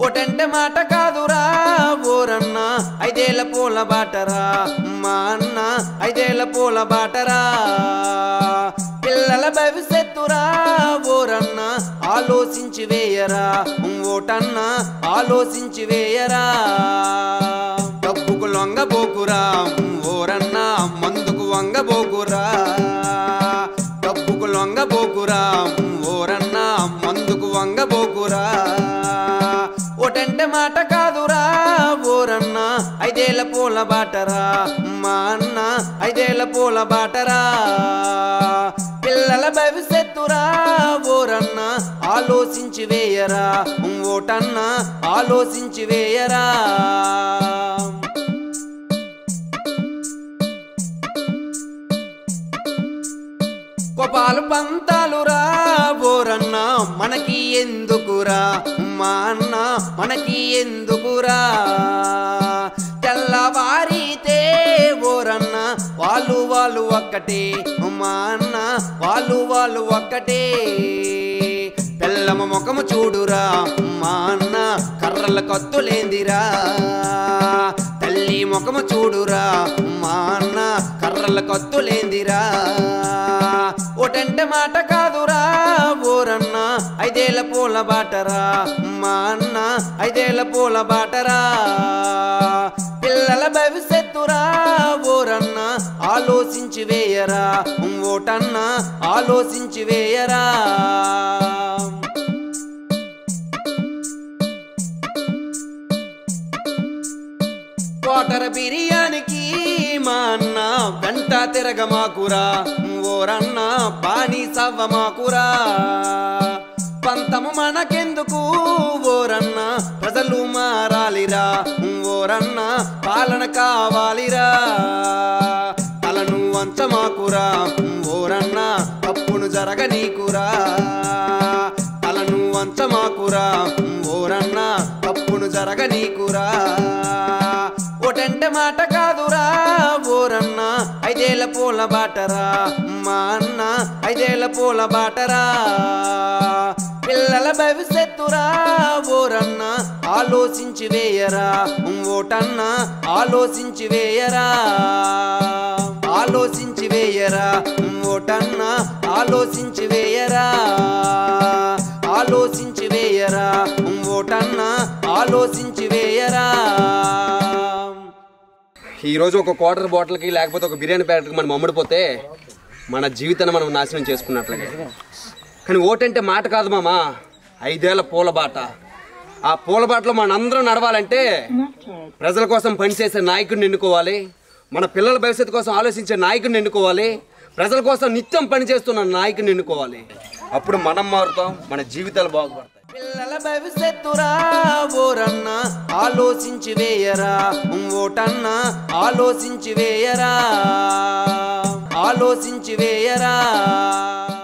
ఓటంటే మాట కాదురా ఓరన్న ఐదేళ్ల పూల బాటరా మా అన్న ఐదేళ్ల పూల బాటరా పిల్లల భవిష్యత్తురా ఓరన్న ఆలోచించి వేయరా ఓటన్న ఆలోచించి వేయరా డబ్బుకు లొంగబోకురా ఓరన్న మందుకు వంగబోకురా డబ్బుకు లొంగబోకురా ఓరన్న మందుకు వంగబోకురా ఓటంటే మాట కాదురా ఓరన్న ఐదేళ్ల పూల బాటరా మా అన్న ఐదేళ్ల పూల బాటరా పిల్లల భవిష్యత్తురా ఓరన్న ఆలోచించి వేయరా ఓటన్న ఆలోచించి వేయరా కోపాలు పంతాలురా బోరన్న మనకి ఎందుకురా మా అన్న మనకి ఎందుకురా తెల్లవారితే బోరన్న వాళ్ళు వాళ్ళు ఒక్కటే మా అన్న వాళ్ళు వాళ్ళు ఒక్కటే పెళ్ళమ ముఖము చూడురా మా అన్న కర్రల కొత్తులేందిరా తల్లి ముఖము చూడురా మా అన్న కర్రల కొత్తులేందిరా ఓటంటే మాట కాదురా ఓరన్న ఐదేళ్ల పూల బాటరా మా అన్న ఐదేళ్ల పూల బాటరా పిల్లల భవిష్యత్తురా ఓరన్న ఆలోచించి వేయరా ఓటన్న ఆలోచించి వేయరా కోటర బిర్యానికి మా అన్న వెంట తిరగమాకురా ఓరన్న బాని సవ్వమాకురా పంతము మనకెందుకు ఓరన్న ప్రజలు మారాలిరా ఓరన్న పాలన కావాలిరా తలను వంచమాకురా ఓరన్న తప్పును జరగనీకురా తలను వంచమాకురా ఓరన్న తప్పును జరగనీకురా ఓటంటే మాట కాదురా ఓరన్న ఐదేళ్ల పూల బాటరా మా అన్న ఐదేళ్ల పూల బాటరా పిల్లల భవిష్యత్తురా ఓరన్న ఆలోచించి వేయరా ఓటన్న ఆలోచించి వేయరా ఆలోచించి వేయరా ఓటన్న ఆలోచించి వేయరా ఆలోచించి వేయరా ఓటన్న ఆలోచించి వేయరా ఈరోజు ఒక క్వార్టర్ బాటిల్కి లేకపోతే ఒక బిర్యానీ ప్యాకెట్కి మనం అమ్ముడిపోతే మన జీవితాన్ని మనం నాశనం చేసుకున్నట్లుగా కానీ ఓటంటే మాట కాదు మామ ఐదేళ్ల పూల బాట ఆ పూల బాటలో మనందరం నడవాలంటే ప్రజల కోసం పనిచేసే నాయకుడిని ఎన్నుకోవాలి మన పిల్లల భవిష్యత్తు కోసం ఆలోచించే నాయకుడిని ఎన్నుకోవాలి ప్రజల కోసం నిత్యం పనిచేస్తున్న నాయకుడిని ఎన్నుకోవాలి అప్పుడు మనం మారుతాం మన జీవితాలు బాగుపడతాయి పిల్లల భవిష్యత్తురా ఓరన్న ఆలోచించి వేయరా ఓటన్న ఆలోచించి వేయరా ఆలోచించి వేయరా